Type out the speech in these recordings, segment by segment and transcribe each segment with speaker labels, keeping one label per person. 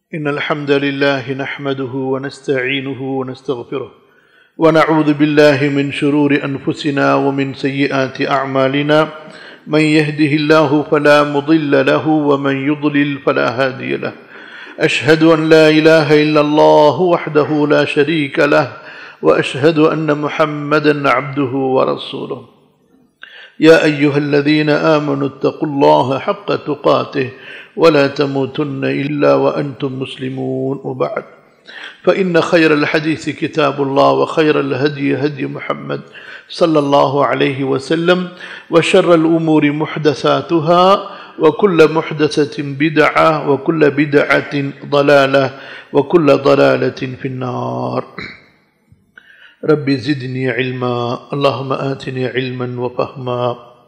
Speaker 1: إن الحمد لله نحمده ونستعينه ونستغفره ونعوذ بالله من شرور أنفسنا ومن سيئات أعمالنا من يهده الله فلا مضل له ومن يضلل فلا هادي له أشهد أن لا إله إلا الله وحده لا شريك له وأشهد أن محمدا عبده ورسوله يا أيها الذين آمنوا اتقوا الله حق تقاته ولا تموتن إلا وأنتم مسلمون وبعد فإن خير الحديث كتاب الله وخير الهدي هدي محمد صلى الله عليه وسلم وشر الأمور محدثاتها وكل محدثة بدعة وكل بدعة ضلالة وكل ضلالة في النار ربي زدني علما اللهم آتني علما وفهما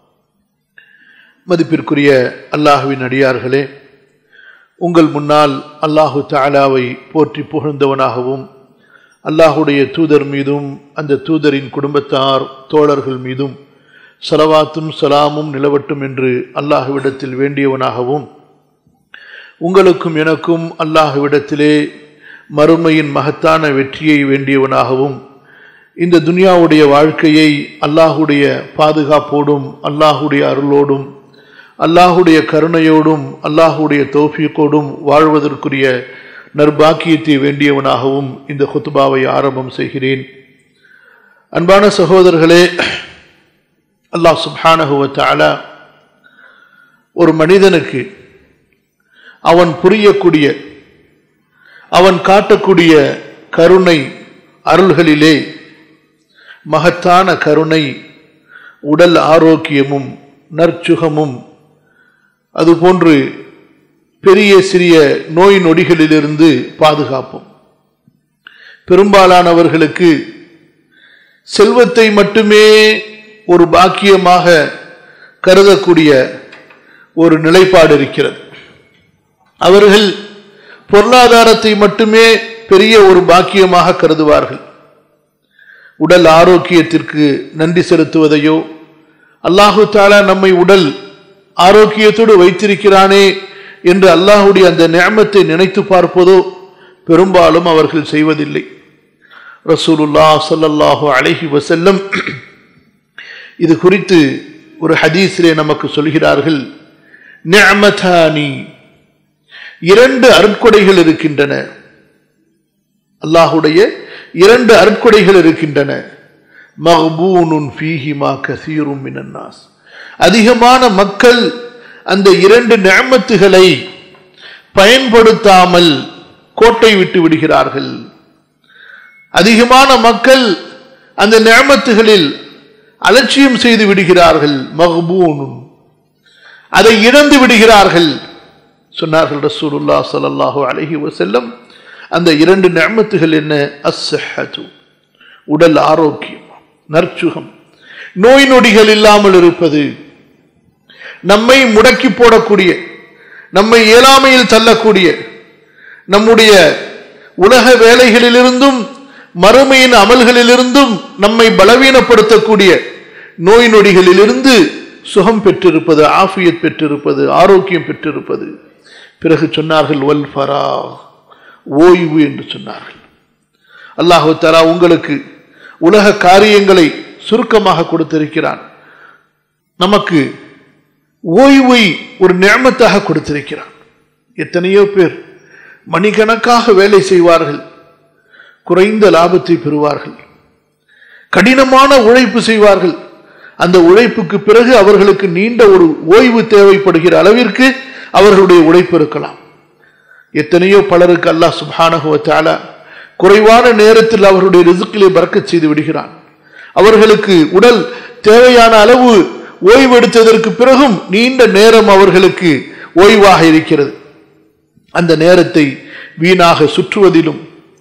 Speaker 1: மதிப்பிற்குரிய அல்லாஹுவின் அடியார்களே உங்கள் முன்னால் அல்லாஹு தாலாவை போற்றி புகழ்ந்தவனாகவும் அல்லாஹுடைய தூதர் மீதும் அந்த தூதரின் குடும்பத்தார் தோழர்கள் மீதும் சலவாத்தும் சலாமும் நிலவட்டும் என்று அல்லாஹுவிடத்தில் வேண்டியவனாகவும் உங்களுக்கும் எனக்கும் அல்லாஹுவிடத்திலே மறுமையின் மகத்தான வெற்றியை வேண்டியவனாகவும் இந்த துனியாவுடைய வாழ்க்கையை அல்லாஹுடைய பாதுகாப்போடும் அல்லாஹுடைய அருளோடும் அல்லாஹுடைய கருணையோடும் அல்லாஹுடைய தோஃபியக்கோடும் வாழ்வதற்குரிய நற்பாக்கியத்தை வேண்டியவனாகவும் இந்த ஹுத்துபாவை ஆரம்பம் செய்கிறேன் அன்பான சகோதரர்களே அல்லாஹ் சுப்ஹானகுவத்தால ஒரு மனிதனுக்கு அவன் புரியக்கூடிய அவன் காட்டக்கூடிய கருணை அருள்களிலே மகத்தான கருணை உடல் ஆரோக்கியமும் நற்சுகமும் அதுபோன்று பெரிய சிறிய நோய் நொடிகளிலிருந்து பாதுகாப்பும் பெரும்பாலானவர்களுக்கு செல்வத்தை மட்டுமே ஒரு பாக்கியமாக கருதக்கூடிய ஒரு நிலைப்பாடு இருக்கிறது அவர்கள் பொருளாதாரத்தை மட்டுமே பெரிய ஒரு பாக்கியமாக கருதுவார்கள் உடல் ஆரோக்கியத்திற்கு நன்றி செலுத்துவதையோ அல்லாஹு தாலா நம்மை உடல் ஆரோக்கியத்தோடு வைத்திருக்கிறானே என்று அல்லாஹுடைய அந்த நியமத்தை நினைத்து பார்ப்பதோ பெரும்பாலும் அவர்கள் செய்வதில்லை ரசூலுல்லா சல்லல்லாஹு அழகி வசல்லம் இது குறித்து ஒரு ஹதீஸிலே நமக்கு சொல்கிறார்கள் நியமதானி இரண்டு அருட்கொடைகள் இருக்கின்றன அல்லாஹுடைய இரண்டு அருட்கொடைகள் இருக்கின்றன மஹபூனுன் ஃபீஹிமா கசீரும் மினன்னாஸ் அதிகமான மக்கள் அந்த இரண்டு நியமத்துகளை பயன்படுத்தாமல் கோட்டை விட்டு விடுகிறார்கள் அதிகமான மக்கள் அந்த நியமத்துகளில் அலட்சியம் செய்து விடுகிறார்கள் மஹபூனுன் அதை இழந்து விடுகிறார்கள் சொன்னார்கள் ரசூலுல்லா சல்லாஹூ அலஹி வசல்லம் அந்த இரண்டு நியமத்துகள் என்ன அஸ்ஸஹது உடல் ஆரோக்கியம் நற்சுகம் நோய் நொடிகள் இல்லாமல் இருப்பது நம்மை முடக்கி போடக்கூடிய நம்மை இயலாமையில் தள்ளக்கூடிய நம்முடைய உலக வேலைகளிலிருந்தும் மறுமையின் அமல்களிலிருந்தும் நம்மை பலவீனப்படுத்தக்கூடிய நோய் நொடிகளிலிருந்து சுகம் பெற்றிருப்பது ஆஃபியத் பெற்றிருப்பது ஆரோக்கியம் பெற்றிருப்பது பிறகு சொன்னார்கள் வல் ஃபரா ஓய்வு என்று சொன்னார்கள் அல்லாஹு தலா உங்களுக்கு உலக காரியங்களை சுருக்கமாக கொடுத்திருக்கிறான் நமக்கு ஓய்வை ஒரு நியமத்தாக கொடுத்திருக்கிறான் எத்தனையோ பேர் மணிக்கணக்காக வேலை செய்வார்கள் குறைந்த லாபத்தை பெறுவார்கள் கடினமான உழைப்பு செய்வார்கள் அந்த உழைப்புக்கு பிறகு அவர்களுக்கு நீண்ட ஒரு ஓய்வு தேவைப்படுகிற அளவிற்கு அவர்களுடைய உழைப்பு இருக்கலாம் எத்தனையோ பலருக்கு அல்லாஹ் சுபானகுவத்தால குறைவான நேரத்தில் அவர்களுடைய ரிசுக்கிலே பறக்க செய்து விடுகிறான் அவர்களுக்கு உடல் தேவையான அளவு ஓய்வு எடுத்ததற்கு பிறகும் நீண்ட நேரம் அவர்களுக்கு ஓய்வாக இருக்கிறது அந்த நேரத்தை வீணாக சுற்றுவதிலும்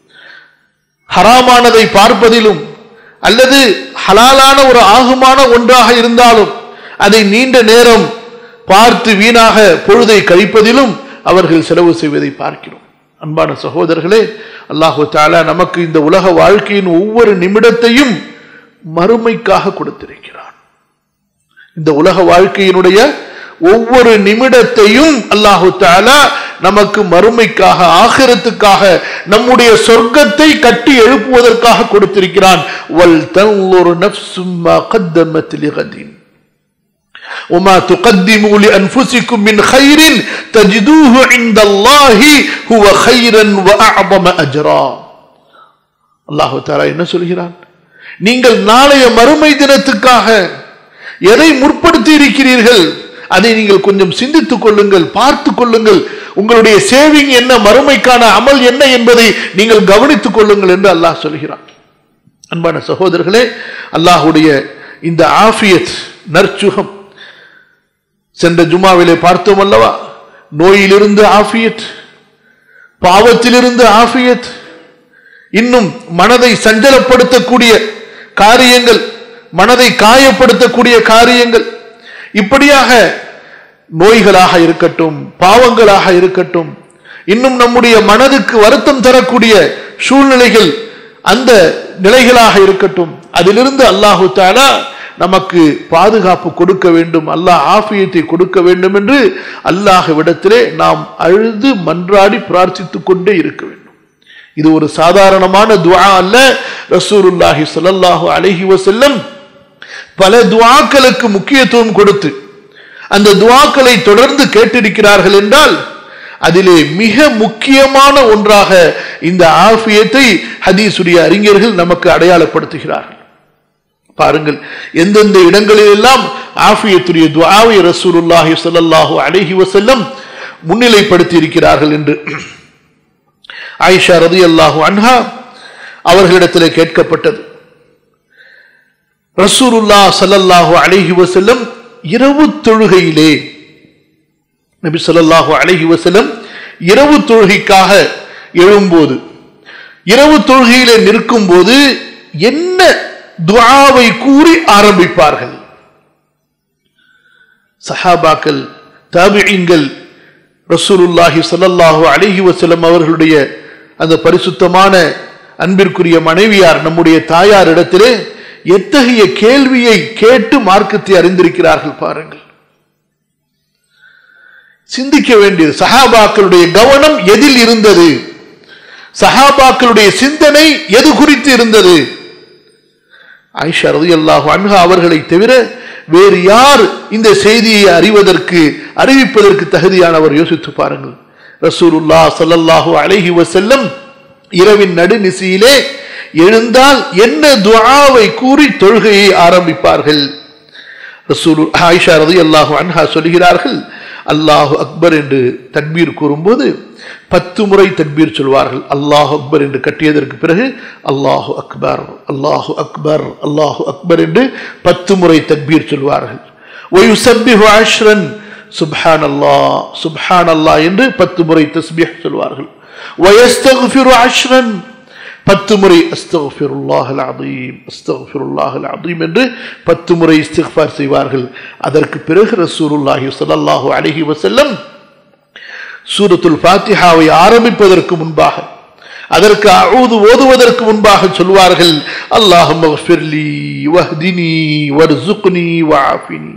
Speaker 1: ஹராமானதை பார்ப்பதிலும் அல்லது ஹலாலான ஒரு ஆகுமான ஒன்றாக இருந்தாலும் அதை நீண்ட நேரம் பார்த்து வீணாக பொழுதை கழிப்பதிலும் அவர்கள் செலவு செய்வதை பார்க்கிறோம் அன்பான சகோதரர்களே அல்லாஹு தாலா நமக்கு இந்த உலக வாழ்க்கையின் ஒவ்வொரு நிமிடத்தையும் மறுமைக்காக கொடுத்திருக்கிறான் இந்த உலக வாழ்க்கையினுடைய ஒவ்வொரு நிமிடத்தையும் அல்லாஹு தாலா நமக்கு மறுமைக்காக ஆகிரத்துக்காக நம்முடைய சொர்க்கத்தை கட்டி எழுப்புவதற்காக கொடுத்திருக்கிறான் வல் தன்லுரு நஃப்சும் மா கத்தமத் லிகதின் وما تقدموا لأنفسكم من خير تجدوه عند الله هو خيرا وأعظم أجرا அல்லாஹு தாலா என்ன சொல்கிறான் நீங்கள் நாளைய மறுமை தினத்துக்காக எதை முற்படுத்தி இருக்கிறீர்கள் அதை நீங்கள் கொஞ்சம் சிந்தித்துக் கொள்ளுங்கள் பார்த்து கொள்ளுங்கள் உங்களுடைய சேவிங் என்ன மறுமைக்கான அமல் என்ன என்பதை நீங்கள் கவனித்துக் கொள்ளுங்கள் என்று அல்லாஹ் சொல்கிறான் அன்பான சகோதரர்களே அல்லாஹுடைய இந்த ஆஃபியத் நற்சுகம் சென்ற ஜுமாவிலே பார்த்தோம் அல்லவா நோயிலிருந்து ஆஃபியத் பாவத்திலிருந்து ஆஃபியத் இன்னும் மனதை சஞ்சலப்படுத்தக்கூடிய காரியங்கள் மனதை காயப்படுத்தக்கூடிய காரியங்கள் இப்படியாக நோய்களாக இருக்கட்டும் பாவங்களாக இருக்கட்டும் இன்னும் நம்முடைய மனதுக்கு வருத்தம் தரக்கூடிய சூழ்நிலைகள் அந்த நிலைகளாக இருக்கட்டும் அதிலிருந்து அல்லாஹு தாலா நமக்கு பாதுகாப்பு கொடுக்க வேண்டும் அல்லாஹ் ஆஃபியத்தை கொடுக்க வேண்டும் என்று அல்லாஹ்விடத்திலே நாம் அழுது மன்றாடி பிரார்த்தித்துக் கொண்டே இருக்க வேண்டும் இது ஒரு சாதாரணமான துவா அல்ல ரசூருல்லாஹி ஸல்லல்லாஹு அலைஹி வஸல்லம் பல துவாக்களுக்கு முக்கியத்துவம் கொடுத்து அந்த துவாக்களை தொடர்ந்து கேட்டிருக்கிறார்கள் என்றால் அதிலே மிக முக்கியமான ஒன்றாக இந்த ஆஃபியத்தை ஹதீசுடைய அறிஞர்கள் நமக்கு அடையாளப்படுத்துகிறார்கள் பாருங்கள் எந்தெந்த இடங்களில் எல்லாம் ஆஃபியத்துடைய துவாவை ரசூலுல்லாஹி ஸல்லல்லாஹு அலைஹி வஸல்லம் முன்னிலைப்படுத்தி இருக்கிறார்கள் என்று ஆயிஷா ரதியல்லாஹு அன்ஹா அவர்களிடத்திலே கேட்கப்பட்டது ரசூலுல்லா ஸல்லல்லாஹு அலைஹி வஸல்லம் இரவு தொழுகையிலே நபி ஸல்லல்லாஹு அலைஹி வஸல்லம் இரவு தொழுகைக்காக எழும்போது இரவு தொழுகையிலே நிற்கும் போது என்ன துஆவை கூறி ஆரம்பிப்பார்கள் சஹாபாக்கள் தாபிஈன்கள் ரசூலுல்லாஹி ஸல்லல்லாஹு அலைஹி வஸல்லம் அவர்களுடைய அந்த பரிசுத்தமான அன்பிற்குரிய மனைவியார் நம்முடைய தாயார் இடத்திலே எத்தகைய கேள்வியை கேட்டு மார்க்கத்தை அறிந்திருக்கிறார்கள் பாருங்கள் சிந்திக்க வேண்டியது சஹாபாக்களுடைய கவனம் எதில் இருந்தது சஹாபாக்களுடைய சிந்தனை எது குறித்து இருந்தது ஆயிஷா ரலியல்லாஹு அன்ஹா அவர்களை தவிர வேறு யார் இந்த செய்தியை அறிவதற்கு அறிவிப்பதற்கு தகுதியானவர் யோசித்து பாருங்கள் ரசூலுல்லா ஸல்லல்லாஹு அலைஹி வஸல்லம் இரவின் நடுநிசியிலே எழுந்தால் என்ன துஆவை கூறி தொழுகையை ஆரம்பிப்பார்கள் ரசூல் ஆயிஷா ரலியல்லாஹு அன்ஹா சொல்கிறார்கள் அல்லாஹு அக்பர் என்று தக்பீர் கூறும்போது பத்து முறை தக்பீர் சொல்வார்கள் அல்லாஹு அக்பர் என்று கட்டியதற்கு பிறகு அல்லாஹு அக்பர் அல்லாஹு அக்பர் அல்லாஹு அக்பர் என்று பத்து முறை தக்பீர் சொல்வார்கள் ஒயுசப்பிஹு அஷ்ரன் சுப்ஹான் அல்லாஹ் சுப்ஹான் அல்லாஹ் என்று பத்து முறை தஸ்பீஹ் சொல்வார்கள் வயஸ்தகுஃபிரு அஷ்ரன் பத்து முறை அஸ்தகுஃபிருல்லாஹல் அதீம் அஸ்தகுஃபிருல்லாஹல் அதீம் என்று பத்து முறை இஸ்திக்ஃபார் செய்வார்கள் அதற்கு பிறகு ரசூலுல்லாஹி ஸல்லல்லாஹு அலைஹி வஸல்லம் சூரத்துல் ஃபாத்திஹாவை ஆரம்பிப்பதற்கு முன்பாக அதற்கு அழுது ஓதுவதற்கு முன்பாக சொல்வார்கள் அல்லாஹும் மக்ஃபிர்லி வஹ்தினி வர்சுக்னி வஆஃபினி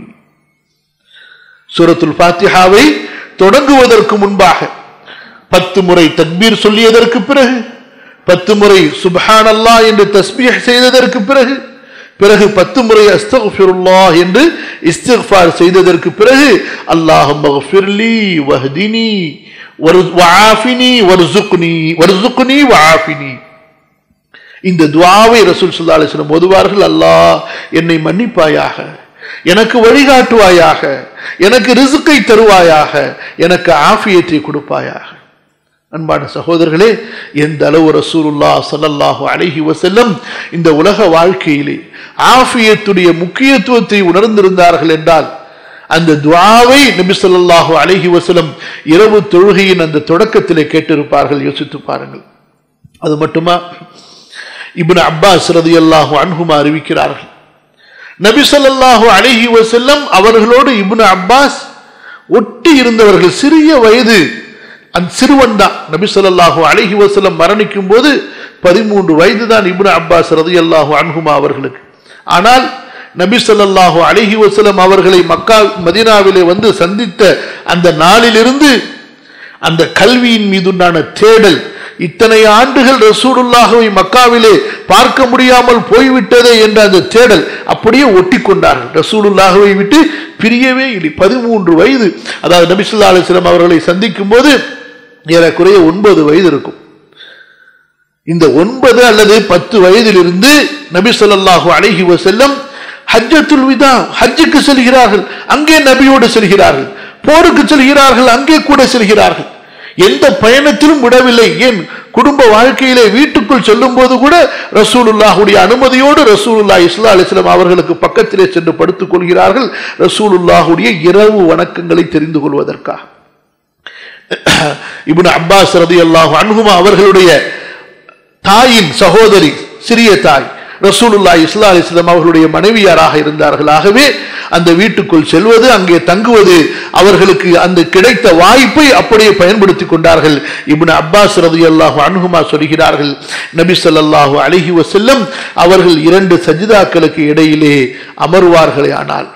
Speaker 1: சூரத்துல் ஃபாத்திஹாவை தொடங்குவதற்கு முன்பாக பத்து முறை தக்பீர் சொல்லியதற்கு பிறகு பத்து முறை சுப்ஹான் அல்லாஹ் என்று தஸ்பீஹ் செய்ததற்கு பிறகு பிறகு பத்து முறை அஸ்தக்ஃபிருல்லா என்று இஸ்திக்ஃபார் செய்ததற்கு பிறகு அல்லாஹும் மக்ஃபிர்லி வஹ்தினி வஆஃபினி வர்சுக்னி வர்சுக்னி வஆஃபினி இந்த துஆவை ரசூல் ஸல்லல்லாஹு அலைஹி வஸல்லம் ஓதுவார்கள் அல்லாஹ் என்னை மன்னிப்பாயாக எனக்கு வழிகாட்டுவாயாக எனக்கு ரிசுக்கை தருவாயாக எனக்கு ஆஃபியத்தை கொடுப்பாயாக அன்பான சகோதரர்களே எந்த அளவு ரசூலுல்லா ஸல்லல்லாஹு அலைஹி வஸல்லம் இந்த உலக வாழ்க்கையிலே ஆஃபியத்துடைய முக்கியத்துவத்தை உணர்ந்திருந்தார்கள் என்றால் அந்த துஆவை நபி ஸல்லல்லாஹு அலைஹி வஸல்லம் இரவு தொழுகையின் அந்த தொடக்கத்திலே கேட்டிருப்பார்கள் யோசித்து பாருங்கள் அது மட்டுமா இப்னு அப்பாஸ் ரலியல்லாஹு அன்ஹுமா அறிவிக்கிறார்கள் நபி ஸல்லல்லாஹு அலைஹி வஸல்லம் அவர்களோடு இப்னு அப்பாஸ் ஒட்டி இருந்தவர்கள் சிறிய வயது அந்த சிறுவன் தான் நபி ஸல்லல்லாஹு அலைஹி வஸல்லம் மரணிக்கும் போது பதிமூன்று வயது தான் இப்னு அப்பாஸ் ரலியல்லாஹு அன்ஹுமா அவர்களுக்கு ஆனால் நபி ஸல்லல்லாஹு அலைஹி வஸல்லம் அவர்களை மக்கா மதீனாவிலே வந்து சந்தித்த அந்த நாளிலிருந்து அந்த கல்வியின் மீதுண்டான தேடல் இத்தனை ஆண்டுகள் ரசூலுல்லாஹுவை மக்காவிலே பார்க்க முடியாமல் போய்விட்டதே என்ற அந்த தேடல் அப்படியே ஒட்டி கொண்டார்கள் ரசூலுல்லாஹுவை விட்டு பிரியவே இல்லை பதிமூன்று வயது அதாவது நபிசுல்லா அலிஸ்லாம் அவர்களை சந்திக்கும் போது ஏறக்குறைய ஒன்பது வயது இருக்கும் இந்த ஒன்பது அல்லது பத்து வயதிலிருந்து நபி ஸல்லல்லாஹு அலைஹி வஸல்லம் ஹஜ்ஜத்துல் விதா ஹஜ்ஜுக்கு செல்கிறார்கள் அங்கே நபியோடு செல்கிறார்கள் போருக்கு செல்கிறார்கள் அங்கே கூட செல்கிறார்கள் எந்த பயணத்திலும் விடவில்லை ஏன் குடும்ப வாழ்க்கையிலே வீட்டுக்குள் செல்லும் போது கூட ரசூலுல்லாஹுடைய அனுமதியோடு ரசூலுல்லா இஸ்லா அலிஸ்லாம் அவர்களுக்கு பக்கத்திலே சென்று படுத்துக் கொள்கிறார்கள் ரசூலுல்லாஹுடைய இரவு வணக்கங்களை தெரிந்து கொள்வதற்காக இப்னு அப்பாஸ் ரதியல்லாஹு அன்ஹுமா அவர்களுடைய தாயின் சகோதரி சிறிய தாய் ரசூலுல்லா இஸ்லா அலிஸ்லாம் அவர்களுடைய மனைவியாராக இருந்தார்கள் ஆகவே அந்த வீட்டுக்குள் செல்வது அங்கே தங்குவது அவர்களுக்கு அந்த கிடைத்த வாய்ப்பை அப்படியே பயன்படுத்திக் கொண்டார்கள் இப்னு அப்பாஸ் ரதியல்லாஹு அன்ஹுமா சொல்கிறார்கள் நபி ஸல்லல்லாஹு அலைஹி வஸல்லம் அவர்கள் இரண்டு சஜிதாக்களுக்கு இடையிலே அமர்வார்களே ஆனால்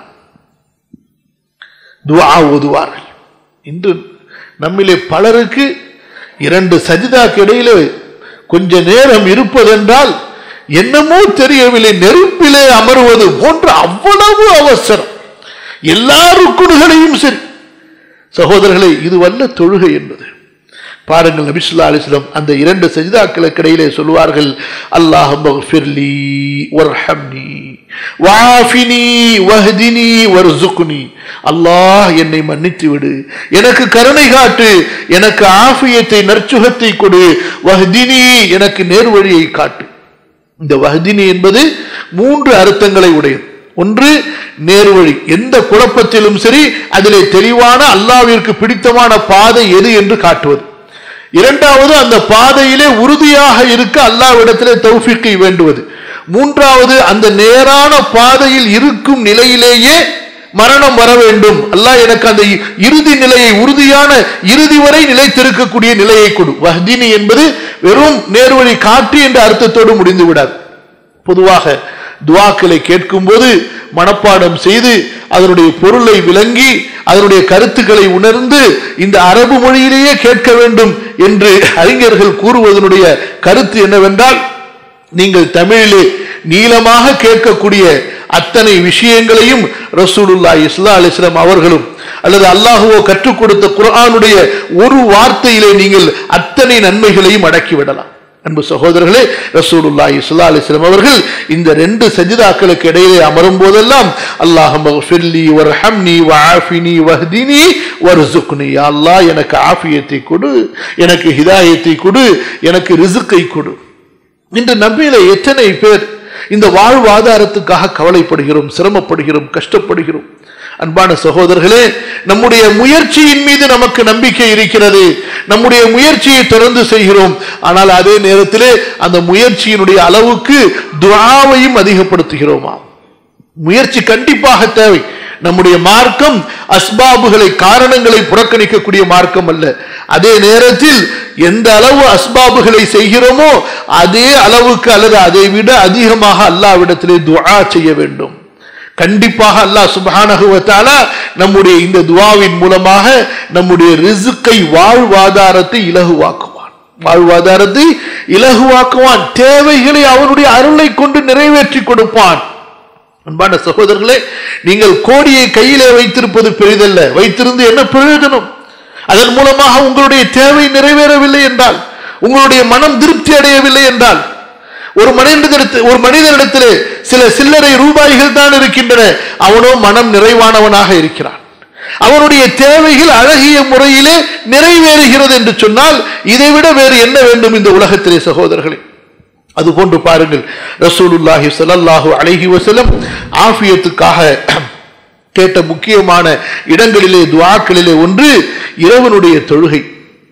Speaker 1: துஆ ஓதுவார்கள் இன்று நம்மிலே பலருக்கு இரண்டு சஜிதாக்கு இடையிலே கொஞ்ச நேரம் இருப்பதென்றால் என்னமோ தெரியவில்லை நெருப்பிலே அமர்வது போன்ற அவ்வளவு அவசரம் எல்லா ருக்குடுகளையும் சரி சகோதரர்களே இது வல்ல தொழுகை என்பது பாருங்கள் நபிசுல்லா அலிஸ்லம் அந்த இரண்டு சஜிதாக்களுக்கு இடையிலே சொல்வார்கள் அல்லாஹ் மக்ஃபிர்லி வர்ஹம்னி வாஃபினி வஹ்தினி வர்சுக்னி அல்லாஹ் என்னை மன்னித்து விடு எனக்கு கருணை காட்டு எனக்கு ஆஃபியத்தை நற்சுகத்தை கொடு வஹ்தினி எனக்கு நேர்வழியை காட்டு இந்த வஹ்தினி என்பது மூன்று அர்த்தங்களை உடையது ஒன்று நேர்வழி எந்த குழப்பத்திலும் சரி அதிலே தெளிவான அல்லாவிற்கு பிடித்தமான பாதை எது என்று காட்டுவது இரண்டாவது அந்த பாதையிலே உறுதியாக இருக்க அல்லாவிடத்திலே தௌஃபிக்கை வேண்டுவது மூன்றாவது அந்த நேரான பாதையில் இருக்கும் நிலையிலேயே மரணம் வர வேண்டும் அல்லாஹ் எனக்கு அந்த இறுதி நிலையை உறுதியான இறுதி வரை நிலைத்திருக்கக்கூடிய நிலையை கொடு வஹ்தினி என்பது வெறும் நேர்வழி காற்று என்ற அர்த்தத்தோடு முடிந்து விடாது பொதுவாக துவாக்களை கேட்கும் போது மனப்பாடம் செய்து அதனுடைய பொருளை விளங்கி அதனுடைய கருத்துக்களை உணர்ந்து இந்த அரபு மொழியிலேயே கேட்க வேண்டும் என்று அறிஞர்கள் கூறுவதனுடைய கருத்து என்னவென்றால் நீங்கள் தமிழிலே நீளமாக கேட்கக்கூடிய அத்தனை விஷயங்களையும் ரசூலுல்லா இஸ்லா அலிஸ்லாம் அவர்களும் அல்லது அல்லாஹுவோ கற்றுக் கொடுத்த குர்ஆனுடைய ஒரு வார்த்தையிலே நீங்கள் அத்தனை நன்மைகளையும் அடக்கிவிடலாம் அன்பு சகோதரர்களே ரசூலுல்லா இஸ்லா அலிஸ்லாம் அவர்கள் இந்த ரெண்டு சஜிதாக்களுக்கு இடையிலே அமரும் போதெல்லாம் அல்லாஹ் மக்ஃபிர்லி வர்ஹம்னி வஆஃபினி வஹ்தினி வர்சுக்னி யா அல்லாஹ் எனக்கு ஆஃபியத்தை கொடு எனக்கு ஹிதாயத்தை கொடு எனக்கு ரிசுக்கை கொடு இன்று நம்பியில எத்தனை பேர் இந்த வாழ்வாதாரத்துக்காக கவலைப்படுகிறோம் சிரமப்படுகிறோம் கஷ்டப்படுகிறோம் அன்பான சகோதரர்களே நம்முடைய முயற்சியின் மீது நமக்கு நம்பிக்கை இருக்கிறது நம்முடைய முயற்சியை தொடர்ந்து செய்கிறோம் ஆனால் அதே நேரத்திலே அந்த முயற்சியினுடைய அளவுக்கு துவாவையும் அதிகப்படுத்துகிறோமா முயற்சி கண்டிப்பாக தேவை நம்முடைய மார்க்கம் அஸ்பாபுகளை காரணங்களை புறக்கணிக்கக்கூடிய மார்க்கம் அல்ல அதே நேரத்தில் எந்த அளவு அஸ்பாபுகளை செய்கிறோமோ அதே அளவுக்கு அல்லது அதை விட அதிகமாக அல்லாவிடத்திலே துஆ செய்ய வேண்டும் கண்டிப்பாக அல்லாஹ் சுபஹானகுவத்தால நம்முடைய இந்த துவாவின் மூலமாக நம்முடைய ரிசுக்கை வாழ்வாதாரத்தை இலகுவாக்குவான் வாழ்வாதாரத்தை இலகுவாக்குவான் தேவைகளை அவனுடைய அருளை கொண்டு நிறைவேற்றி கொடுப்பான் அன்பான சகோதரர்களே நீங்கள் கோடியை கையிலே வைத்திருப்பது பெரிதல்ல வைத்திருந்து என்ன பிரயோஜனம் அதன் மூலமாக உங்களுடைய தேவை நிறைவேறவில்லை என்றால் உங்களுடைய மனம் திருப்தி அடையவில்லை என்றால் ஒரு மனிதனிடத்தில் ஒரு மனிதனிடத்திலே சில சில்லறை ரூபாய்கள் தான் இருக்கின்றன அவனோ மனம் நிறைவானவனாக இருக்கிறான் அவனுடைய தேவைகள் அழகிய முறையிலே நிறைவேறுகிறது என்று சொன்னால் இதைவிட வேறு என்ன வேண்டும் இந்த உலகத்திலே சகோதரர்களே அது போன்று பாருங்கள் ரசூலுல்லாஹி ஸல்லல்லாஹு அலைஹி வஸல்லம் ஆஃபியத்துக்காக கேட்ட முக்கியமான இடங்களிலே துஆக்களிலே ஒன்று இரவனுடைய தொழுகை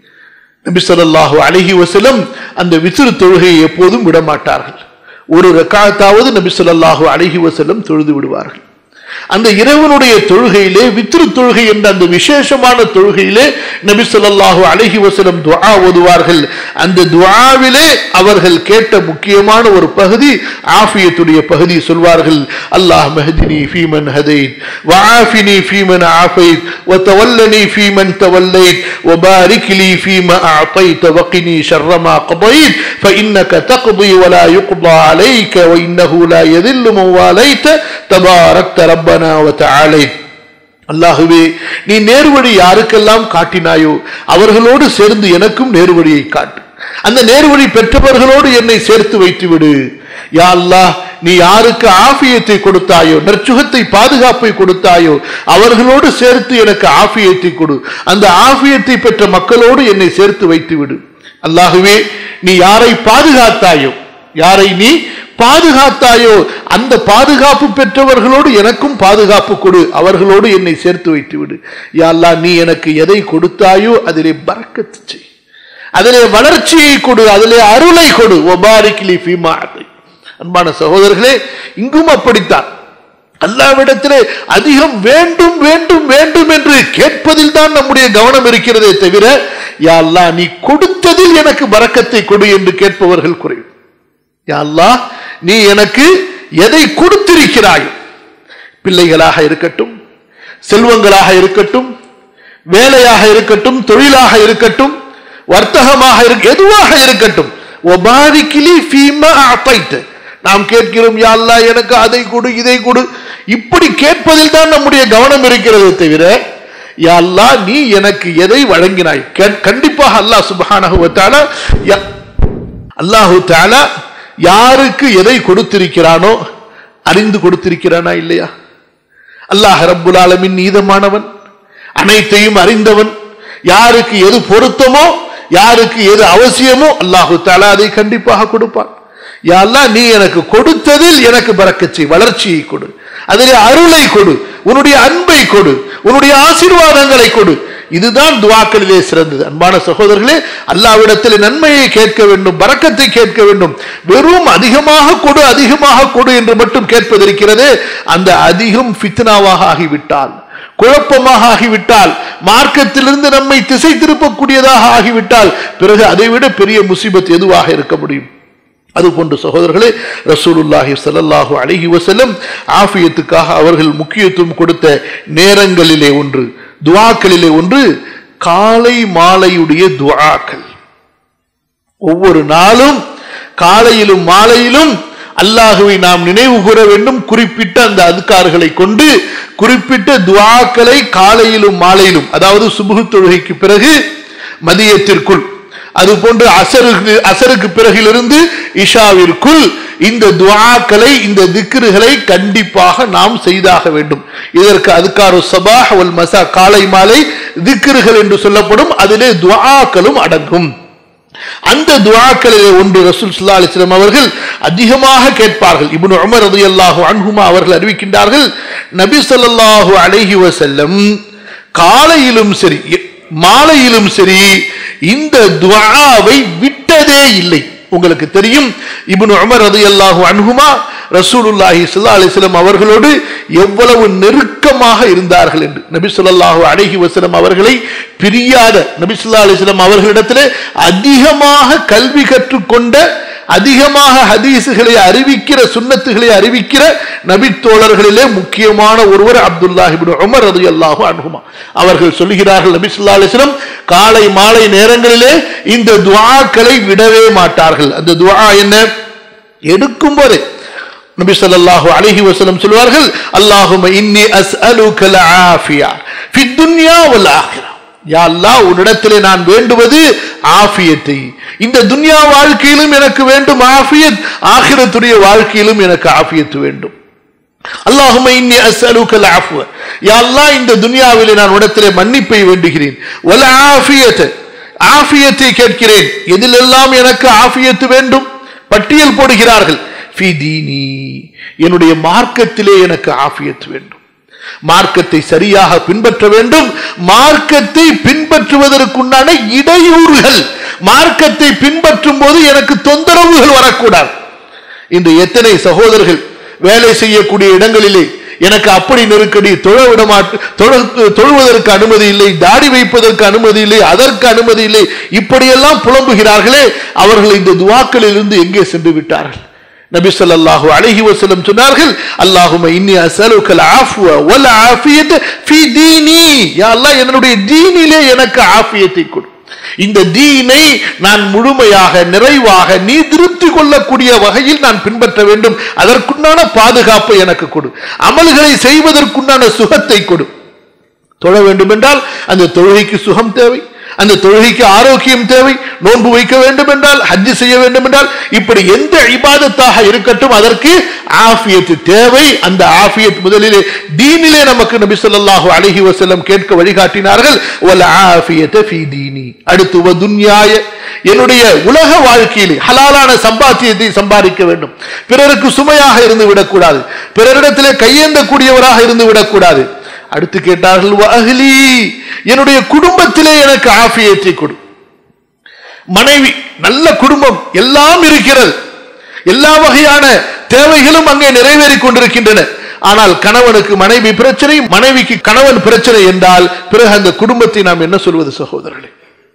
Speaker 1: நபி ஸல்லல்லாஹு அலைஹி வஸல்லம் அந்த வித்ரு தொழுகையை எப்போதும் விடமாட்டார்கள் ஒரு ரக்காத்தாவது நபி ஸல்லல்லாஹு அலைஹி வஸல்லம் தொழுது விடுவார்கள் அந்த இறைவனுடைய தொழுகையிலே வித்ரு தொழுகை என்ற அந்த விசேஷமான தொழுகையிலே நபி ஸல்லல்லாஹு அலைஹி வஸல்லம் துஆ ஓதுவார்கள் அந்த துஆவிலே அவர்கள் கேட்ட முக்கியமான ஒரு பகுதி ஆஃபியத்துடைய பகுதி சொல்வார்கள் அல்லாஹ் மஹ்தினி ஃபீமன் ஹதைத் வஆஃபினி ஃபீமன் ஆஃபைத் وتولني فيمن توليت وبارك لي فيما أعطيت وقني شر ما قضيت فإنك تقضي ولا يقضى عليك وإنه لا يذل من واليت تباركت ربنا وتعاليت அல்லாஹுவே நீ நேர்வழி யாருக்கெல்லாம் காட்டினாயோ அவர்களோடு சேர்ந்து எனக்கும் நேர்வழியை காட்டு அந்த நேர்வழி பெற்றவர்களோடு என்னை சேர்த்து வைத்து விடு யா அல்லாஹ் நீ யாருக்கு ஆஃபியத்தை கொடுத்தாயோ நற்சுகத்தை பாதுகாப்பை கொடுத்தாயோ அவர்களோடு சேர்த்து எனக்கு ஆஃபியத்தை கொடு அந்த ஆஃபியத்தை பெற்ற மக்களோடு என்னை சேர்த்து வைத்து விடு அல்லாஹுவே நீ யாரை பாதுகாத்தாயோ யாரை நீ பாதுகாத்தாயோ அந்த பாதுகாப்பு பெற்றவர்களோடு எனக்கும் பாதுகாப்பு கொடு அவர்களோடு என்னை சேர்த்து வைத்து விடு யா அல்லாஹ் நீ எனக்கு எதை கொடுத்தாயோ அதிலே பறக்கத்து செய் அதிலே வளர்ச்சியை கொடு அதிலே அருளை கொடு ஒபாரிக்லி ஃபீமாத்தை அன்பான சகோதரர்களே இங்கும் அப்படித்தான் அல்லாவிடத்திலே அதிகம் வேண்டும் வேண்டும் வேண்டும் என்று கேட்பதில் தான் நம்முடைய கவனம் இருக்கிறதே தவிர யா அல்லாஹ் நீ கொடுத்ததில் எனக்கு பறக்கத்தை கொடு என்று கேட்பவர்கள் குறைவு யா அல்லாஹ் நீ எனக்கு எதை கொடுத்திருக்கிறாய் பிள்ளைகளாக இருக்கட்டும் செல்வங்களாக இருக்கட்டும் வேலையாக இருக்கட்டும் தொழிலாக இருக்கட்டும் வர்த்தகமாக இருக்க எதுவாக இருக்கட்டும் ஒபாரிக்கிலி ஃபீமா அத்தைட்டு நாம் கேட்கிறோம் யா அல்லாஹ் எனக்கு அதை கொடு இதை கொடு இப்படி கேட்பதில் தான் நம்முடைய கவனம் இருக்கிறது தவிர யா அல்லாஹ் நீ எனக்கு எதை வழங்கினாய் கே- கண்டிப்பாக அல்லாஹ் சுப்ஹானஹு வ தஆலா யா- அல்லாஹு தஆலா யாருக்கு எதை கொடுத்திருக்கிறானோ அறிந்து கொடுத்திருக்கிறானா இல்லையா அல்லாஹ் ரப்புல் ஆலமின் நீதமானவன் அனைத்தையும் அறிந்தவன் யாருக்கு எது பொருத்தமோ யாருக்கு எது அவசியமோ அல்லாஹு தஆலா அதை கண்டிப்பாக கொடுப்பான் யா அல்லாஹ் நீ எனக்கு கொடுத்ததில் எனக்கு பறக்கச் செய் வளர்ச்சியை கொடு அதிலே அருளை கொடு உன்னுடைய அன்பை கொடு உன்னுடைய ஆசீர்வாதங்களை கொடு இதுதான் துவாக்களிலே சிறந்தது அன்பான சகோதரர்களே அல்லாவிடத்தில் நன்மையை கேட்க வேண்டும் பறக்கத்தை கேட்க வேண்டும் வெறும் அதிகமாக கொடு அதிகமாக கொடு என்று மட்டும் கேட்பதிருக்கிறதே அந்த அதிகம் ஃபித்னாவாக ஆகிவிட்டால் குழப்பமாக ஆகிவிட்டால் மார்க்கத்திலிருந்து நம்மை திசை திருப்பக்கூடியதாக ஆகிவிட்டால் பிறகு அதைவிட பெரிய முசீபத் எதுவாக இருக்க முடியும் அதுபோன்று சகோதரர்களே ரசூலுல்லாஹி ஸல்லல்லாஹு அலைஹி வஸல்லம் ஆஃபியத்துக்காக அவர்கள் முக்கியத்துவம் கொடுத்த நேரங்களிலே ஒன்று துஆக்களிலே ஒன்று காலை மாலையுடைய துஆக்கள் ஒவ்வொரு நாளும் காலையிலும் மாலையிலும் அல்லாஹுவை நாம் நினைவு கூற வேண்டும் குறிப்பிட்ட அந்த அதுக்கார்களை கொண்டு குறிப்பிட்ட துஆக்களை காலையிலும் மாலையிலும் அதாவது சுபுகு தொழுகைக்கு பிறகு மதியத்திற்குள் அது போன்று அசருக்கு அசருக்கு பிறகிலிருந்து இஷாவிற்குள் இந்த துஆக்களை இந்த திக்ருகளை கண்டிப்பாக நாம் செய்தாக வேண்டும் இதற்கு அதுக்காரு சபாஹ் வல் மசா காலை மாலை திக்ருகள் என்று சொல்லப்படும் அதிலே துஆக்களும் அடங்கும் அந்த துஆக்களிலே ஒன்று ரசூல் ஸல்லல்லாஹு அலைஹி வஸல்லம் அவர்கள் அதிகமாக கேட்பார்கள் இப்னு உமர் ரலியல்லாஹு அன்ஹுமா அவர்கள் அறிவிக்கின்றார்கள் நபி ஸல்லல்லாஹு அலைஹி வஸல்லம் காலையிலும் சரி மாலையிலும் சரி இந்த துஆவை விட்டதே இல்லை உங்களுக்கு தெரியும் இப்னு உமர் ரலியல்லாஹு அன்ஹுமா ரசூலுல்லாஹி ஸல்லல்லாஹு அலைஹி வஸல்லம் அவர்களோடு எவ்வளவு நெருக்கமாக இருந்தார்கள் என்று நபி ஸல்லல்லாஹு அலைஹி வஸல்லம் அவர்களை பிரியாத நபி ஸல்லல்லாஹு அலைஹி வஸல்லம் அவர்களிடத்திலே அதிகமாக கல்வி கற்றுக்கொண்ட அதிகமாக ஹதீசுகளை அறிவிக்கிற சுன்னத்துகளை அறிவிக்கிற நபித்தோழர்களிலே முக்கியமான ஒருவர் அப்துல்லாஹ் இப்னு உமர் ரலியல்லாஹு அன்ஹுமா அவர்கள் சொல்லுகிறார்கள் நபி ஸல்லல்லாஹு அலைஹி வஸல்லம் காலை மாலை நேரங்களிலே இந்த துஆக்களை விடவே மாட்டார்கள் அந்த துஆ என்ன எடுக்கும் போதே நபி ஸல்லல்லாஹு அலைஹி வஸல்லம் சொல்வார்கள் அல்லாஹும்ம இன்னி அஸ்அலுக ஆஃபியா ஃபித் துன்யா வல் ஆখিরা யா அல்லாஹ் உன்னிடத்திலே நான் வேண்டுவது ஆஃபியத்தை இந்த துன்யா வாழ்க்கையிலும் எனக்கு வேண்டும் ஆஃபியத் ஆகிரத்துடைய வாழ்க்கையிலும் எனக்கு ஆஃபியத் வேண்டும் அல்லாஹும இன்னி அஸ்அலுக அஃப்வ யா அல்லாஹ் இந்த துன்யாவிலே நான் உடத்திலே மன்னிப்பை வேண்டுகிறேன் வல ஆஃபியத் ஆஃபியத்தை கேட்கிறேன் எதிலெல்லாம் எனக்கு ஆஃபியத்து வேண்டும் பட்டியல் போடுகிறார்கள் ஃபி தீனி என்னுடைய மார்க்கத்திலே எனக்கு ஆஃபியத் வேண்டும் மார்க்கத்தை சரியாக பின்பற்ற வேண்டும் மார்க்கத்தை பின்பற்றுவதற்குண்டான இடையூறுகள் மார்க்கத்தை பின்பற்றும் போது எனக்கு தொந்தரவுகள் வரக்கூடாது இன்று எத்தனை சகோதரர்கள் வேலை செய்யக்கூடிய இடங்களிலே எனக்கு அப்படி நெருக்கடி தொழ விட மாட்டு தொழ- தொழுவதற்கு அனுமதி இல்லை தாடி வைப்பதற்கு அனுமதி இல்லை அதற்கு அனுமதி இல்லை இப்படியெல்லாம் புலம்புகிறார்களே அவர்கள் இந்த துவாக்களில் இருந்து எங்கே சென்று விட்டார்கள் நபி ஸல்லல்லாஹு அலைஹி வஸல்லம் சொன்னார்கள் அல்லாஹும்ம இன்னி அஸ்அலுக்கல் ஆஃப்வ வல் ஆஃபியத ஃபீ தீனி யா அல்லாஹ் என்னுடைய தீனிலே எனக்கு ஆஃபியத்தை கொடு இந்த தீனை நான் முழுமையாக நிறைவாக நீ திருப்தி கொள்ளக்கூடிய வகையில் நான் பின்பற்ற வேண்டும் அதற்குண்டான பாதுகாப்பை எனக்கு கொடு அமல்களை செய்வதற்குண்டான சுகத்தை கொடு தொழ வேண்டும் என்றால் அந்த தொழுகைக்கு சுகம் தேவை அந்த தொழுகைக்கு ஆரோக்கியம் தேவை நோன்பு வைக்க வேண்டும் என்றால் ஹஜ்ஜு செய்ய வேண்டும் என்றால் இப்படி எந்த இபாதத்தாக இருக்கட்டும் அதற்கு ஆஃபியத் தேவை அந்த ஆஃபியத் முதலிலே தீனிலே நமக்கு நபி ஸல்லல்லாஹு அலைஹி வஸல்லம் கேட்க வழிகாட்டினார்கள் வல் ஆஃபியத ஃபீ தீனி அடுத்து வ துன்யாய என்னுடைய உலக வாழ்க்கையிலே ஹலாலான சம்பாத்தியத்தை சம்பாதிக்க வேண்டும் பிறருக்கு சுமையாக இருந்து விடக்கூடாது பிறரிடத்திலே கையேந்தக்கூடியவராக இருந்து விடக்கூடாது அடுத்து கேட்டார்கள் "வ அஹ்லி என்னுடைய குடும்பத்திலே எனக்கு ஆஃபியத்தை கொடு மனைவி நல்ல குடும்பம் எல்லாம் இருக்கிறது எல்லா வகையான தேவைகளும் அங்கே நிறைவேறிக் கொண்டிருக்கின்றன ஆனால் கணவனுக்கு மனைவி பிரச்சனை மனைவிக்கு கணவன் பிரச்சனை என்றால் பிறகு அந்த குடும்பத்தை நாம் என்ன சொல்வது சகோதரர்களே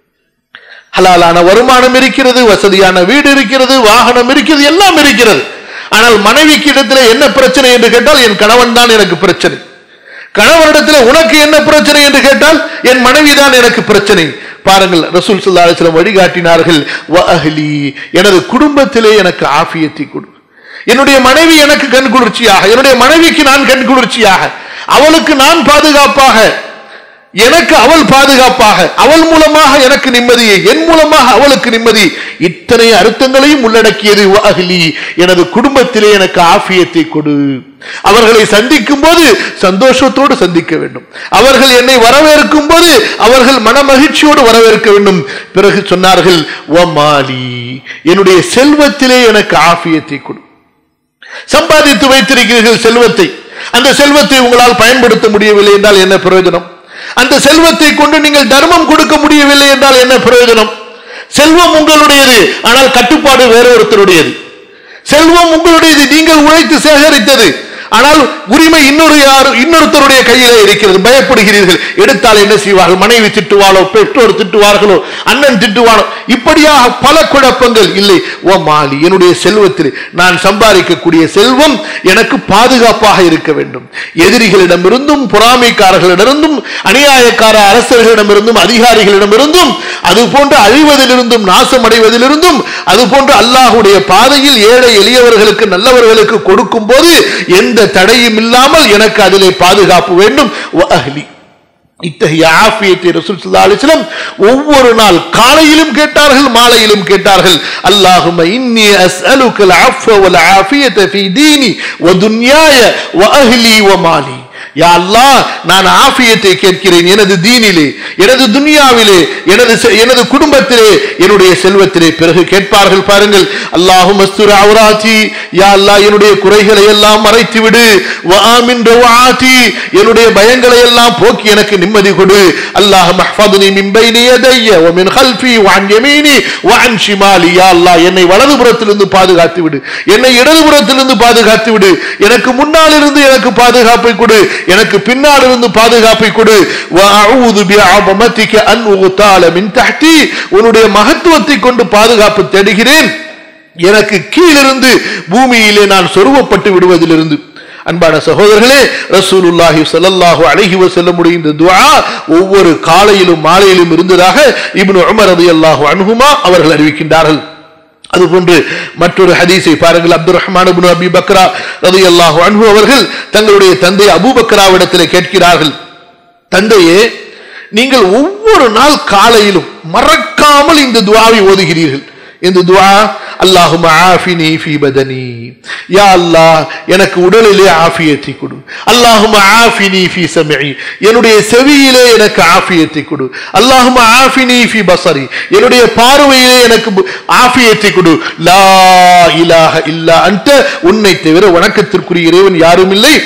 Speaker 1: ஹலாலான வருமானம் இருக்கிறது வசதியான வீடு இருக்கிறது வாகனம் இருக்கிறது எல்லாம் இருக்கிறது ஆனால் மனைவிக்கு இடத்துல என்ன பிரச்சனை என்று கேட்டால் என் கணவன் தான் எனக்கு பிரச்சனை கணவனிடத்தில் உனக்கு என்ன பிரச்சனை என்று கேட்டால் என் மனைவிதான் எனக்கு பிரச்சனை பாருங்கள் ரசூல் ஸல்லல்லாஹு அலைஹி வஸல்லம் வழிகாட்டினார்கள் "வ அஹ்லி எனது குடும்பத்திலே எனக்கு ஆஃபியத்தை கொடு என்னுடைய மனைவி எனக்கு கண் குளிர்ச்சியாக என்னுடைய மனைவிக்கு நான் கண் குளிர்ச்சியாக அவளுக்கு நான் பாதுகாப்பாக எனக்கு அவள் பாதுகாப்பாக அவள் மூலமாக எனக்கு நிம்மதியை என் மூலமாக அவளுக்கு நிம்மதி இத்தனை அர்த்தங்களையும் உள்ளடக்கியது "வ அஹ்லி எனது குடும்பத்திலே எனக்கு ஆஃபியத்தை கொடு அவர்களை சந்திக்கும் போது சந்தோஷத்தோடு சந்திக்க வேண்டும் அவர்கள் என்னை வரவேற்கும் போது அவர்கள் மன மகிழ்ச்சியோடு வரவேற்க வேண்டும் பிறகு சொன்னார்கள் "வ மாலி என்னுடைய செல்வத்திலே எனக்கு ஆஃபியத்தை கொடு சம்பாதித்து வைத்திருக்கிறீர்கள் செல்வத்தை அந்த செல்வத்தை உங்களால் பயன்படுத்த முடியவில்லை என்றால் என்ன பிரயோஜனம் அந்த செல்வத்தை கொண்டு நீங்கள் தர்மம் கொடுக்க முடியவில்லை என்றால் என்ன பிரயோஜனம் செல்வம் உங்களுடையது ஆனால் கட்டுப்பாடு வேற ஒருத்தருடையது செல்வம் உங்களுடையது நீங்கள் உழைத்து சேகரித்தது ஆனால் உரிமை இன்னொரு யார் இன்னொருத்தருடைய கையிலே இருக்கிறது பயப்படுகிறீர்கள் எடுத்தால் என்ன செய்வார்கள் மனைவி திட்டுவாளோ பெற்றோர் திட்டுவார்களோ அண்ணன் திட்டுவானோ இப்படியாக பல குழப்பங்கள் இல்லை ஓ மாலி என்னுடைய செல்வத்தில் நான் சம்பாதிக்கக்கூடிய செல்வம் எனக்கு பாதுகாப்பாக இருக்க வேண்டும் எதிரிகளிடமிருந்தும் பொறாமைக்காரர்களிடமிருந்தும் அநியாயக்கார அரசர்களிடமிருந்தும் அதிகாரிகளிடமிருந்தும் அது போன்று அழிவதிலிருந்தும் நாசமடைவதிலிருந்தும் அது போன்று அல்லாஹுடைய பாதையில் ஏழை எளியவர்களுக்கு நல்லவர்களுக்கு கொடுக்கும் போது எந்த தடையும் இல்லாமல் எனக்கு அதிலே பாதுகாப்பு வேண்டும் வ அஹ்லி இத்தகைய ஆஃபியத்தை ரசூல் ஸல்லல்லாஹு அலைஹி வஸல்லம் ஒவ்வொரு நாள் காலையிலும் கேட்டார்கள் மாலையிலும் கேட்டார்கள் அல்லாஹும்ம இன்னி அஸ்அலுக்கல் அஃவ வல் ஆஃபியத ஃபீ தீனி வ துன்யாய வ அஹ்லி வ மாலி யா அல்லாஹ் நான் ஆஃபியத்தை கேட்கிறேன் எனது தீனிலே எனது துனியாவிலே எனது செ- எனது குடும்பத்திலே என்னுடைய செல்வத்திலே பிறகு கேட்பார்கள் பாருங்கள் அல்லாஹும் அவுராத்தி யா அல்லாஹ் என்னுடைய குறைகளை எல்லாம் மறைத்து விடு வ ஆமின் ரவாத்தி என்னுடைய பயங்களை எல்லாம் போக்கி எனக்கு நிம்மதி கொடு அல்லாஹ் மஹ்ஃபதுனி மின் பைனி யதைய வ மின் கல்ஃபி வ அன் யமீனி வ அன் ஷிமாலி யா அல்லாஹ் என்னை வலதுபுறத்திலிருந்து பாதுகாத்து விடு என்னை இடதுபுறத்திலிருந்து பாதுகாத்து விடு எனக்கு முன்னால் இருந்து எனக்கு பாதுகாப்பை கொடு எனக்கு பின்னால் இருந்து பாதுகாப்பை கொடு வ அஊது பிஅஸமதிக அன் உக்தால மின் தஹ்தி உன்னுடைய மகத்துவத்தை கொண்டு பாதுகாப்பு தேடுகிறேன் எனக்கு கீழிருந்து பூமியிலே நான் சொருவப்பட்டு விடுவதிலிருந்து அன்பான சகோதரர்களே ரசூலுல்லாஹி ஸல்லல்லாஹு அலைஹி வஸல்லமுடைய இந்த துஆ ஒவ்வொரு காலையிலும் மாலையிலும் இருந்ததாக இப்னு உமர் ரலியல்லாஹு அன்ஹுமா அவர்கள் அறிவிக்கின்றார்கள் அதுபோன்று மற்றொரு ஹதீஸை பாருங்கள் அப்துல் ரஹ்மான் இப்னு அபி பக்ரா ரலியல்லாஹு அன்ஹு அவர்கள் தங்களுடைய தந்தை அபூபக்கராவிடத்தில் கேட்கிறார்கள் தந்தையே நீங்கள் ஒவ்வொரு நாள் காலையிலும் மறக்காமல் இந்த துஆவை ஓதுகிறீர்கள் இந்த துஆ அல்லாஹும ஆஃபினி ஃபீ பதனி யா அல்லாஹ் எனக்கு உடலிலே ஆஃபியத்தை கொடு அல்லாஹும ஆஃபினி ஃபீ சமஇ என்னுடைய செவியிலே எனக்கு ஆஃபியத்தை கொடு அல்லாஹும ஆஃபினி ஃபீ பஸரி என்னுடைய பார்வையிலே எனக்கு பு- ஆஃபியத்தை கொடு லா இலாஹ இல்லா அன்ட உன்னை தவிர வணக்கத்திற்குரிய இறைவன் யாரும் இல்லை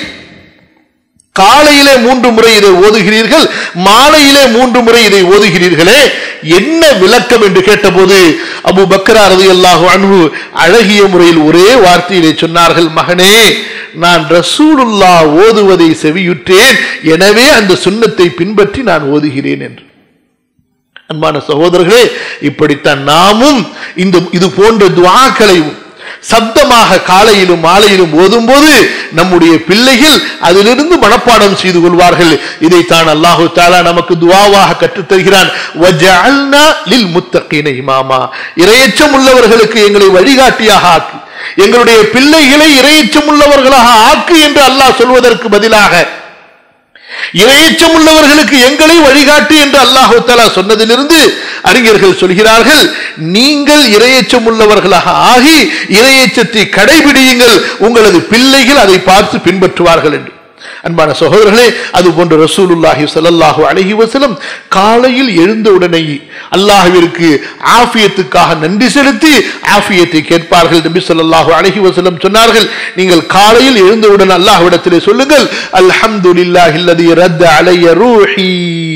Speaker 1: காலையிலே மூன்று முறை இதை ஓதுகிறீர்கள் மாலையிலே மூன்று முறை இதை ஓதுகிறீர்களே என்ன விளக்கம் என்று கேட்டபோது அபு பக்ரா ரலியல்லாஹு அன்ஹு அழகிய முறையில் ஒரே வார்த்தையிலே சொன்னார்கள் மகனே நான் ரசூலுல்லா ஓதுவதை செவியுற்றேன் எனவே அந்த சுண்ணத்தை பின்பற்றி நான் ஓதுகிறேன் என்று அன்பான சகோதரர்களே இப்படித்தான் நாமும் இந்த இது போன்ற துவாக்களையும் சப்தமாக காலையிலும் மாலையிலும் ஓதும்போது நம்முடைய பிள்ளைகள் அதிலிருந்து மனப்பாடம் செய்து கொள்வார்கள் இதைத்தான் அல்லாஹு தாலா நமக்கு துவாவாக கற்றுத் தருகிறான் வஜஅல்னா லில் முத்தகீன இமாமா இரையச்சம் உள்ளவர்களுக்கு எங்களை வழிகாட்டியாக ஆக்கு எங்களுடைய பிள்ளைகளை இரையச்சம் உள்ளவர்களாக ஆக்கு என்று அல்லாஹ் சொல்வதற்கு பதிலாக இரையச்சம் உள்ளவர்களுக்கு எங்களை வழிகாட்டு என்று அல்லாஹு தாலா சொன்னதிலிருந்து அறிஞர்கள் சொல்கிறார்கள் நீங்கள் இரையச்சம் உள்ளவர்களாக ஆகி இரையச்சத்தை கடைபிடியுங்கள் உங்களது பிள்ளைகள் அதை பார்த்து பின்பற்றுவார்கள் என்று அன்பான சகோதரர்களே அது போன்று ரசூலுல்லாஹி ஸல்லல்லாஹு அலைஹி வஸல்லம் காலையில் எழுந்த உடனே அல்லாஹ்விற்கு ஆஃபியத்துக்காக நன்றி செலுத்தி ஆஃபியத்தை கேட்பார்கள் நபி ஸல்லல்லாஹு அலைஹி வஸல்லம் சொன்னார்கள் நீங்கள் காலையில் எழுந்தவுடன் அல்லாஹ்விடத்திலே சொல்லுங்கள் அல்ஹம்துலில்லாஹில்லதி ரத்த அலைய ரூஹி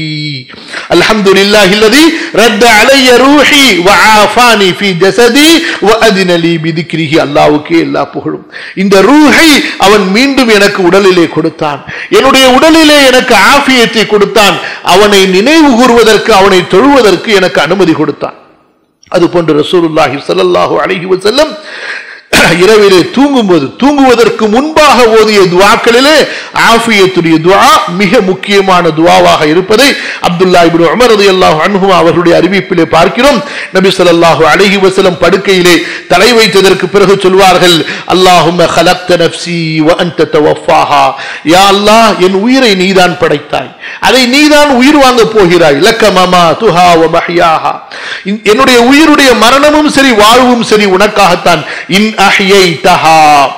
Speaker 1: அல்ஹம்துலில்லாஹில்லதி ரத்த அலைய ரூஹி வஆஃபானி ஃபீ ஜஸதி வஅதின லீ பிதிக்ரிஹி அல்லாஹ்வுக்கே எல்லா புகழும் இந்த ரூஹை அவன் மீண்டும் எனக்கு உடலிலே கொடுத்தான் என்னுடைய உடலிலே எனக்கு ஆஃபியத்தை கொடுத்தான் அவனை நினைவு கூறுவதற்கு அவனை தொழுவதற்கு எனக்கு அனுமதி கொடுத்தான் அது போன்று ரசூலுல்லாஹி ஸல்லல்லாஹு அலைஹி வஸல்லம் இரவிலே தூங்கும்போது தூங்குவதற்கு முன்பாக ஓதிய துவாக்களிலே ஆஃபியத்துடைய துவா மிக முக்கியமான துவாவாக இருப்பதை அப்துல்லா இப்னு உமர் ரலியல்லாஹு அன்ஹு அவர்களுடைய அறிவிப்பிலே பார்க்கிறோம் நபி ஸல்லல்லாஹு அலைஹி வஸல்லம் படுக்கையிலே தலை வைத்ததற்கு பிறகு சொல்வார்கள் அல்லாஹும்ம خلقت நஃப்ஸி وانت توفاها யா அல்லாஹ் என் உயிரை நீதான் படைத்தாய் அதை நீதான் உயிர் வாங்க போகிறாய் லக்க மமா துஹா வ மஹ்யாஹா என்னுடைய உயிருடைய மரணமும் சரி வாழ்வும் சரி உனக்காகத்தான் இன் அஹ்யைதஹா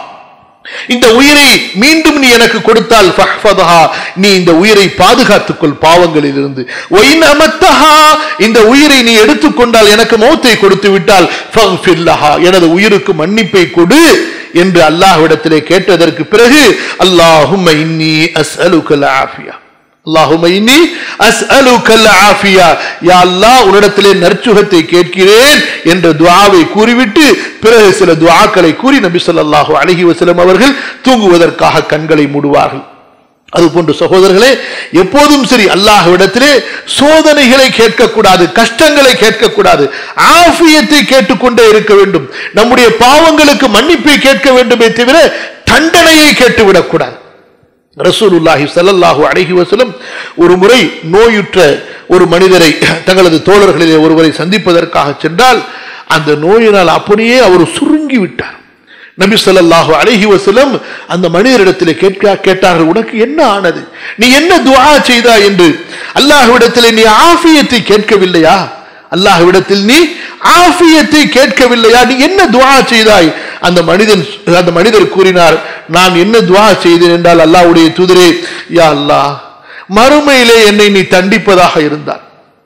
Speaker 1: இந்த உயிரை மீண்டும் நீ எனக்கு கொடுத்தால் ஃபஹ்ஃபதஹா நீ இந்த உயிரை பாதுகாத்துக்கொள் பாவங்களில் இருந்து ஒயின் அமத்தஹா இந்த உயிரை நீ எடுத்துக்கொண்டால் எனக்கு மௌத்தை கொடுத்து விட்டால் ஃபக்ஃபிர்லஹா எனது உயிருக்கு மன்னிப்பை கொடு என்று அல்லாஹ்விடத்திலே கேட்டதற்கு பிறகு அல்லாஹும்ம இன்னி அஸ்அலுக்கல் ஆஃபியா அல்லாஹும்ம இன்னி அஸ்அலுக்கல் ஆஃபியா யா அல்லாஹ் உன்னிடத்திலே நற்சுகத்தை கேட்கிறேன் என்ற துஆவை கூறிவிட்டு பிறகு சில துஆக்களை கூறி நபி ஸல்லல்லாஹு அலைஹி வஸல்லம் அவர்கள் தூங்குவதற்காக கண்களை மூடுவார்கள் அதுபோன்று சகோதரர்களே எப்போதும் சரி அல்லாஹ்விடத்திலே சோதனைகளை கேட்கக்கூடாது கஷ்டங்களை கேட்கக்கூடாது ஆஃபியத்தை கேட்டுக்கொண்டே இருக்க வேண்டும் நம்முடைய பாவங்களுக்கு மன்னிப்பை கேட்க வேண்டுமே தவிர தண்டனையை கேட்டுவிடக்கூடாது ரசூலுல்லாஹி ஸல்லல்லாஹு அலைஹி வஸல்லம் ஒரு முறை நோயுற்ற ஒரு மனிதரை தங்களது தோழர்களிலே ஒருவரை சந்திப்பதற்காக சென்றால் அந்த நோயினால் அப்படியே அவர் சுருங்கி விட்டார் நபி ஸல்லல்லாஹு அலைஹி வஸல்லம் அந்த மனிதரிடத்தில் கேட்க கேட்டார்கள் உனக்கு என்ன ஆனது நீ என்ன துஆ செய்தாய் என்று அல்லாஹ்விடத்தில் நீ ஆஃபியத்தை கேட்கவில்லையா அல்லாஹ்விடத்தில் நீ ஆஃபியத்தை கேட்கவில்லையா நீ என்ன துஆ செய்தாய் அந்த மனிதன் அந்த மனிதர் கூறினார் நான் என்ன துஆ செய்தேன் என்றால் அல்லாஹ்வுடைய தூதரே யா அல்லாஹ் மறுமையிலே என்னை நீ தண்டிப்பதாக இருந்தார்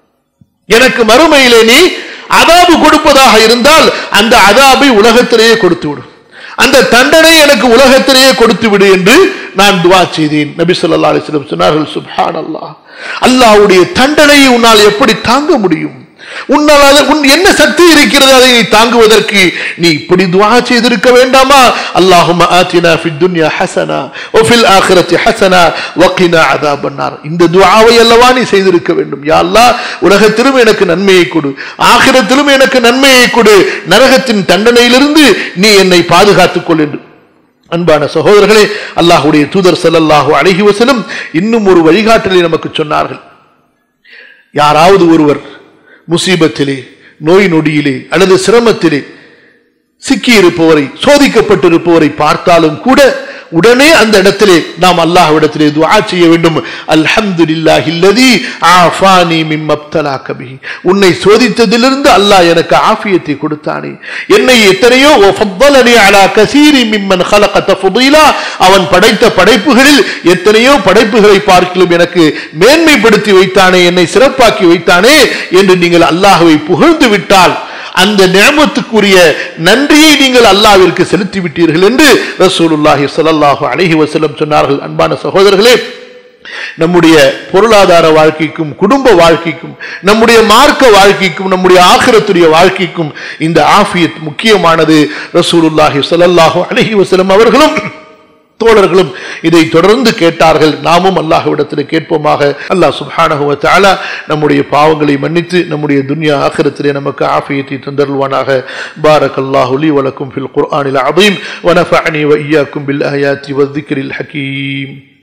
Speaker 1: எனக்கு மறுமையிலே நீ அதாபு கொடுப்பதாக இருந்தால் அந்த அதாபை உலகத்திலேயே கொடுத்து விடும் அந்த தண்டனை எனக்கு உலகத்திலேயே கொடுத்து விடு என்று நான் துவா செய்தேன் நபி சொல்லா அலிஸ்லம் சொன்னார்கள் சுப்ஹான் அல்லாஹ் அல்லாஹ்வுடைய தண்டனையை உன்னால் எப்படி தாங்க முடியும் உன்னால் அதை- உன் என்ன சக்தி இருக்கிறது அதை நீ தாங்குவதற்கு நீ இப்படி துவா செய்திருக்க வேண்டாமா அல்லாஹும்ம ஆத்தினா ஃபித் துன்யா ஹஸனா வ ஃபில் ஆখিরাতি ஹஸனா வ கினா அதாபன்னார் இந்த துஆவை அல்லவா நீ செய்திருக்க வேண்டும் யா அல்லாஹ் உலகத்திலும் எனக்கு நன்மையை கொடு ஆகிரத்திலும் எனக்கு நன்மையை கொடு நரகத்தின் தண்டனையிலிருந்து நீ என்னை பாதுகாத்துக் கொள் என்று அன்பான சகோதரர்களே அல்லாஹ்வுடைய தூதர் ஸல்லல்லாஹு அலைஹி வஸல்லம் இன்னும் ஒரு வழிகாட்டலை நமக்கு சொன்னார்கள் யாராவது ஒருவர் முசீபத்திலே நோய் நொடியிலே அல்லது சிரமத்திலே சிக்கி இருப்பவரை சோதிக்கப்பட்டிருப்பவரை பார்த்தாலும் கூட உடனே அந்த இடத்திலே நாம் அல்லாஹ்விடத்திலே துஆ செய்ய வேண்டும் அல்ஹம்துலில்லாஹி அல்லதி ஆஃபானி மிம்மப்தலாக பிஹி உன்னை சோதித்ததிலிருந்து அல்லாஹ் எனக்கு ஆஃபியத்தை கொடுத்தானே என்னை எத்தனையோ ஃபத்தலனி அலா கசீரி மிம்மன் خلق தஃதீலா அவன் படைத்த படைப்புகளில் எத்தனையோ படைப்புகளை பார்க்கிலும் எனக்கு மேன்மைப்படுத்தி வைத்தானே என்னை சிறப்பாக்கி வைத்தானே என்று நீங்கள் அல்லாஹ்வை புகழ்ந்து விட்டால் அந்த நியமத்துக்குரிய நன்றியை நீங்கள் அல்லாஹ்விற்கு செலுத்தி விட்டீர்கள் என்று ரசூலுல்லாஹி ஸல்லல்லாஹு அலைஹி வஸல்லம் சொன்னார்கள் அன்பான சகோதரர்களே நம்முடைய பொருளாதார வாழ்க்கைக்கும் குடும்ப வாழ்க்கைக்கும் நம்முடைய மார்க்க வாழ்க்கைக்கும் நம்முடைய ஆகிரத்துடைய வாழ்க்கைக்கும் இந்த ஆஃபியத் முக்கியமானது ரசூலுல்லாஹி ஸல்லல்லாஹு அலைஹி வஸல்லம் அவர்களும் தோழர்களும் இதை தொடர்ந்து கேட்டார்கள் நாமும் அல்லாஹ்விடத்தில் கேட்போமாக அல்லாஹ் சுப்ஹானஹு வ தஆலா நம்முடைய பாவங்களை மன்னித்து நம்முடைய துன்யா ஆகிரத்திலே நமக்கு ஆஃபியத்தை தந்தருள்வானாக பாரக்கல்லாஹு லி வலக்கும் ஃபில் குர்ஆனில் அதீம் வ நஃபஅனி வ இய்யாக்கும் பில் ஆயாத்தி வ الذكر الحكيم